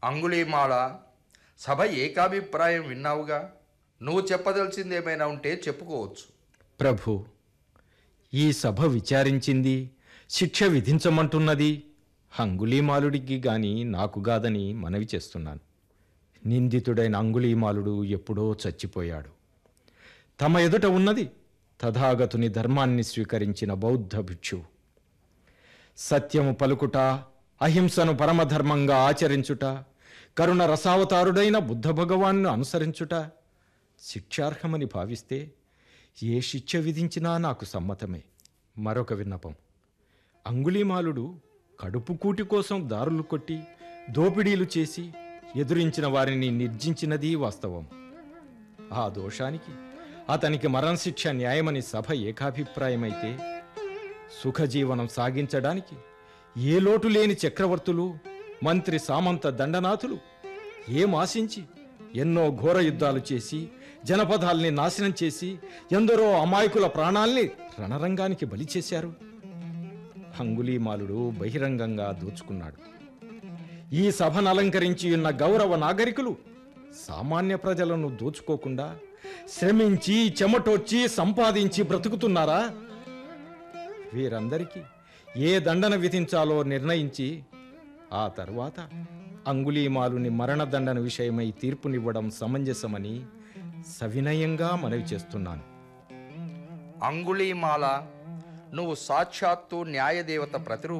అంగుళీమాల సభ ఏకాభిప్రాయం విన్నావుగా నువ్వు చెప్పదలసింది ఏమైనా ఉంటే చెప్పుకోవచ్చు ప్రభు ఈ సభ విచారించింది శిక్ష విధించమంటున్నది అంగుళీమాలుడికి గాని నాకు గాదని మనవి చేస్తున్నాను నిందితుడైన అంగుళీమాలుడు ఎప్పుడో చచ్చిపోయాడు తమ ఎదుట ఉన్నది తథాగతుని ధర్మాన్ని స్వీకరించిన బౌద్ధ భిక్షువు సత్యము పలుకుట అహింసను పరమధర్మంగా ఆచరించుట కరుణ రసావతారుడైన బుద్ధ భగవాన్ను అనుసరించుట శిక్షార్హమని భావిస్తే ఏ శిక్ష విధించినా నాకు సమ్మతమే మరొక విన్నపం అంగుళీమాలుడు కడుపు కూటి కోసం దారులు కొట్టి దోపిడీలు చేసి ఎదురించిన వారిని నిర్జించినది వాస్తవం ఆ దోషానికి అతనికి మరణశిక్ష న్యాయమని సభ ఏకాభిప్రాయమైతే సుఖజీవనం సాగించడానికి ఏ లోటు లేని చక్రవర్తులు మంత్రి సామంత దండనాథులు ఏం ఆశించి ఎన్నో ఘోర యుద్ధాలు చేసి జనపదాల్ని నాశనం చేసి ఎందరో అమాయకుల ప్రాణాల్ని రణరంగానికి బలి చేశారు అంగుళీమాలుడు బహిరంగంగా దోచుకున్నాడు ఈ సభను అలంకరించి ఉన్న గౌరవ నాగరికులు సామాన్య ప్రజలను దోచుకోకుండా శ్రమించి చెమటొచ్చి సంపాదించి బ్రతుకుతున్నారా వీరందరికీ ఏ దండన విధించాలో నిర్ణయించి ఆ తర్వాత అంగుళీమాలుని మరణదండన విషయమై తీర్పునివ్వడం సమంజసమని సవినయంగా మనవి చేస్తున్నాను అంగుళీమాల నువ్వు సాక్షాత్తు న్యాయదేవత ప్రతిరూపం